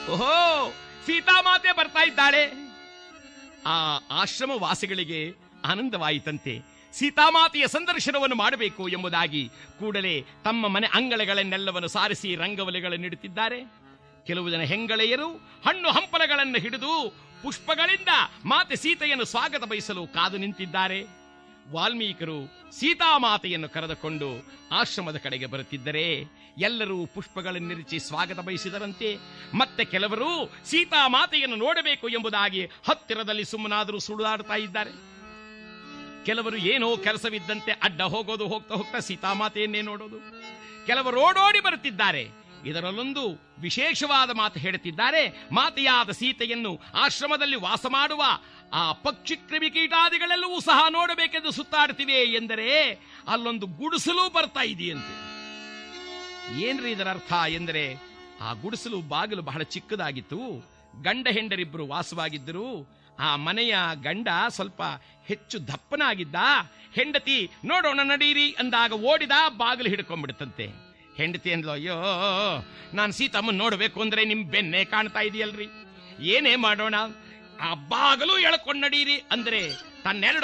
ಓಹೋ ಸೀತಾಮಾತೆ ಬರ್ತಾ ಇದ್ದಾಳೆ ಆ ಆಶ್ರಮ ವಾಸಿಗಳಿಗೆ ಆನಂದವಾಯಿತಂತೆ ಸೀತಾಮಾತೆಯ ಸಂದರ್ಶನವನ್ನು ಮಾಡಬೇಕು ಎಂಬುದಾಗಿ ಕೂಡಲೇ ತಮ್ಮ ಮನೆ ಅಂಗಳಗಳನ್ನೆಲ್ಲವನ್ನು ಸಾರಿಸಿ ರಂಗವಲಿಗಳನ್ನಿಡುತ್ತಿದ್ದಾರೆ ಕೆಲವು ಜನ ಹೆಂಗಳೆಯರು ಹಣ್ಣು ಹಂಪಲಗಳನ್ನು ಹಿಡಿದು ಪುಷ್ಪಗಳಿಂದ ಮಾತೆ ಸೀತೆಯನ್ನು ಸ್ವಾಗತ ಬಯಸಲು ಕಾದು ನಿಂತಿದ್ದಾರೆ ವಾಲ್ಮೀಕರು ಸೀತಾಮಾತೆಯನ್ನು ಕರೆದುಕೊಂಡು ಆಶ್ರಮದ ಕಡೆಗೆ ಬರುತ್ತಿದ್ದರೆ ಎಲ್ಲರೂ ಪುಷ್ಪಗಳನ್ನಿರಿಸಿ ಸ್ವಾಗತ ಬಯಸಿದರಂತೆ ಮತ್ತೆ ಕೆಲವರು ಸೀತಾಮಾತೆಯನ್ನು ನೋಡಬೇಕು ಎಂಬುದಾಗಿ ಹತ್ತಿರದಲ್ಲಿ ಸುಮ್ಮನಾದರೂ ಸುಳಿದಾಡ್ತಾ ಇದ್ದಾರೆ ಕೆಲವರು ಏನೋ ಕೆಲಸವಿದ್ದಂತೆ ಅಡ್ಡ ಹೋಗೋದು ಹೋಗ್ತಾ ಹೋಗ್ತಾ ಸೀತಾಮಾತೆಯನ್ನೇ ನೋಡೋದು ಕೆಲವರು ಓಡೋಡಿ ಬರುತ್ತಿದ್ದಾರೆ ಇದರಲ್ಲೊಂದು ವಿಶೇಷವಾದ ಮಾತು ಹೇಳುತ್ತಿದ್ದಾರೆ ಮಾತೆಯಾದ ಸೀತೆಯನ್ನು ಆಶ್ರಮದಲ್ಲಿ ವಾಸ ಮಾಡುವ ಆ ಪಕ್ಷಿ ಕ್ರಿಮಿಕೀಟಾದಿಗಳೆಲ್ಲವೂ ಸಹ ನೋಡಬೇಕೆಂದು ಸುತ್ತಾಡ್ತಿವೆ ಎಂದರೆ ಅಲ್ಲೊಂದು ಗುಡಿಸಲು ಬರ್ತಾ ಇದೆಯಂತೆ ಏನ್ರಿ ಇದರ ಅರ್ಥ ಎಂದರೆ ಆ ಗುಡಿಸಲು ಬಾಗಿಲು ಬಹಳ ಚಿಕ್ಕದಾಗಿತ್ತು ಗಂಡ ಹೆಂಡರಿಬ್ಬರು ವಾಸವಾಗಿದ್ದರು ಆ ಮನೆಯ ಗಂಡ ಸ್ವಲ್ಪ ಹೆಚ್ಚು ದಪ್ಪನಾಗಿದ್ದ ಹೆಂಡತಿ ನೋಡೋಣ ನಡೀರಿ ಅಂದಾಗ ಓಡಿದ ಬಾಗಿಲು ಹಿಡ್ಕೊಂಡ್ಬಿಡುತ್ತಂತೆ ಹೆಂಡತಿ ಅಂದ್ಲು ಅಯ್ಯೋ ನಾನು ಸೀತಮ್ಮನ್ ನೋಡಬೇಕು ಅಂದ್ರೆ ನಿಮ್ ಬೆನ್ನೆ ಕಾಣ್ತಾ ಇದೆಯಲ್ರಿ ಏನೇ ಮಾಡೋಣ ಆ ಬಾಗಿಲು ಎಳ್ಕೊಂಡ್ ನಡೀರಿ ಅಂದ್ರೆ ತನ್ನೆರಡು